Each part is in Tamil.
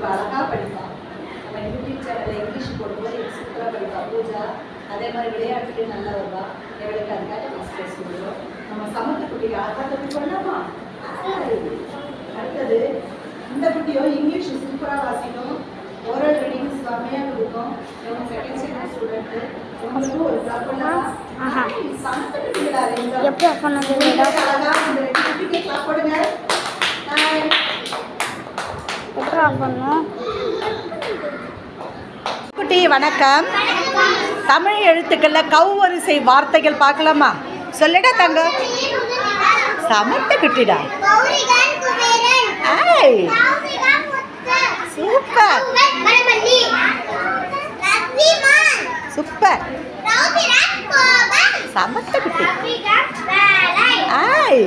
ரொம்ப அழகாக படிப்பான் நம்ம யூடியூப் சேனலில் இங்கிலீஷ் போடும்போது சூப்பராக படிப்பா பூஜா அதே மாதிரி விளையாட்டுக்கு நல்லா வருவா எங்களுக்கு அதுக்காக மாஸ்டர் சொல்லுவோம் நம்ம சமத்து குட்டிக்கு அழகாக கற்றுக் கொள்ளலாமா அடுத்தது இந்த குட்டியோ இங்கிலீஷ் சூப்பராக வாசிக்கும் ஓரல் ரீடிங் செம்மையாக கொடுக்கும் இவங்க செகண்ட் ஸ்டாண்டர்ட் ஸ்டூடெண்ட்டு இவங்களுக்கும் ஒரு கிளாப் பண்ணலாம் ஆஹா. சமத்து குட்டிகளா ரெண்டும் எப்படி ஆஃப் பண்ணது மேடம் அழகா இந்த ரெண்டு குட்டிக்கு கிளாப் கொடுங்க Hi. எப்படி ஆஃப் பண்ணணும் குட்டி வணக்கம் தமிழ் எழுத்துக்கள்ல கவ்வரிசை வார்த்தைகள் பார்க்கலாமா சொல்லுடா தங்க சமத்த குட்டிடா ஐய் சூப்பர் சூப்பர் சமத்த குட்டி ஐய்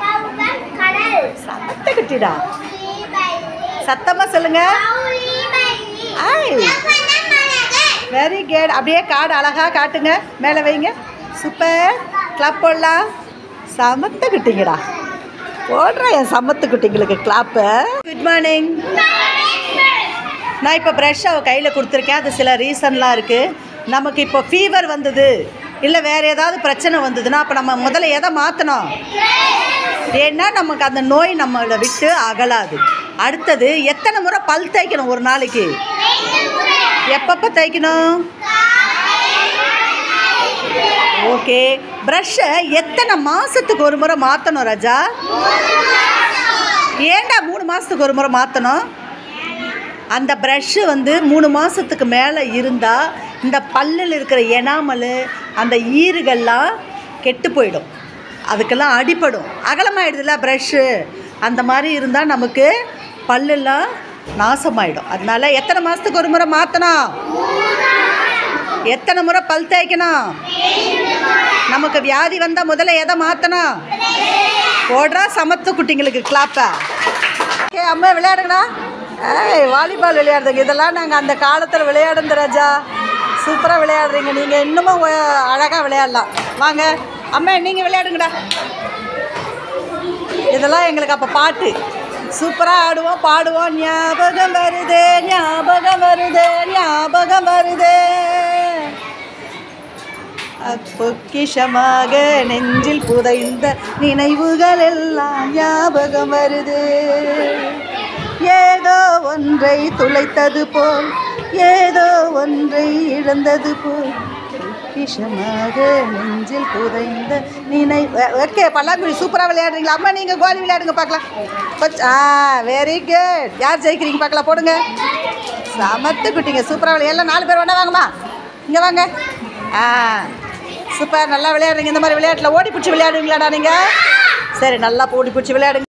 சமத்த குட்டிடா சத்தமா சொல்லுங்க ஐய் வெரி குட் அப்படியே கார்டு அழகா காட்டுங்க மேலே வைங்க சூப்பர் கிளப் போடலாம் சமத்த குட்டிங்கடா போடுறேன் என் சமத்து குட்டிங்களுக்கு கிளாப்பு குட் மார்னிங் நான் இப்போ ப்ரஷ் அவள் கையில் கொடுத்துருக்கேன் அது சில ரீசன்லாம் இருக்குது நமக்கு இப்போ ஃபீவர் வந்தது இல்லை வேறு ஏதாவது பிரச்சனை வந்ததுன்னா அப்போ நம்ம முதல்ல எதை மாற்றணும் ஏன்னா நமக்கு அந்த நோய் நம்மளை விட்டு அகலாது அடுத்தது எத்தனை முறை பல் தேய்க்கணும் ஒரு நாளைக்கு எப்பப்போ தேய்க்கணும் ஓகே ப்ரஷ்ஷை எத்தனை மாதத்துக்கு ஒரு முறை மாற்றணும் ராஜா ஏன்டா மூணு மாதத்துக்கு ஒரு முறை மாற்றணும் அந்த ப்ரஷ்ஷு வந்து மூணு மாதத்துக்கு மேலே இருந்தால் இந்த பல்லில் இருக்கிற எனாமல் அந்த ஈறுகள்லாம் கெட்டு போயிடும் அதுக்கெல்லாம் அடிபடும் அகலமாயிடுதுல ப்ரஷ்ஷு அந்த மாதிரி இருந்தால் நமக்கு பல்லெல்லாம் நாசமாயிடும் அதனால எத்தனை மாதத்துக்கு ஒரு முறை மாற்றணும் எத்தனை முறை பல் தேய்க்கணும் நமக்கு வியாதி வந்தால் முதல்ல எதை மாற்றணும் போடுறா சமத்து குட்டிங்களுக்கு கிளாப்பை ஓகே அம்மா விளையாடுங்கண்ணா ஏய் வாலிபால் விளையாடுறதுங்க இதெல்லாம் நாங்கள் அந்த காலத்தில் விளையாடுந்த ராஜா சூப்பராக விளையாடுறீங்க நீங்கள் இன்னமும் அழகாக விளையாடலாம் வாங்க அம்மா நீங்கள் விளையாடுங்கடா இதெல்லாம் எங்களுக்கு அப்போ பாட்டு சூப்பராக ஆடுவோம் பாடுவோம் ஞாபகம் வருதே ஞாபகம் வருதே ஞாபகம் வருதே பொக்கிஷமாக நெஞ்சில் புதைந்த நினைவுகள் எல்லாம் ஞாபகம் வருது ஏதோ ஒன்றை துளைத்தது போல் ஏதோ ஒன்றை இழந்தது போல் பொக்கிஷமாக நெஞ்சில் புதைந்த நினை ஓகே பல்லாங்குழி சூப்பராக விளையாடுறீங்களா அம்மா நீங்கள் கோலி விளையாடுங்க பார்க்கலாம் கொச்- ஆ வெரி குட் யார் ஜெயிக்கிறீங்க பார்க்கலாம் போடுங்க சமத்து குட்டிங்க சூப்பராக விளையாடலாம் நாலு பேர் வேணா வாங்கம்மா இங்கே வாங்க ஆ சூப்பர் நல்லா விளையாடுறீங்க இந்த மாதிரி விளையாட்டில் ஓடி பிடிச்சி விளையாடுவீங்களாடா நீங்கள் சரி நல்லா ஓடி பிடிச்சி விளையாடுங்க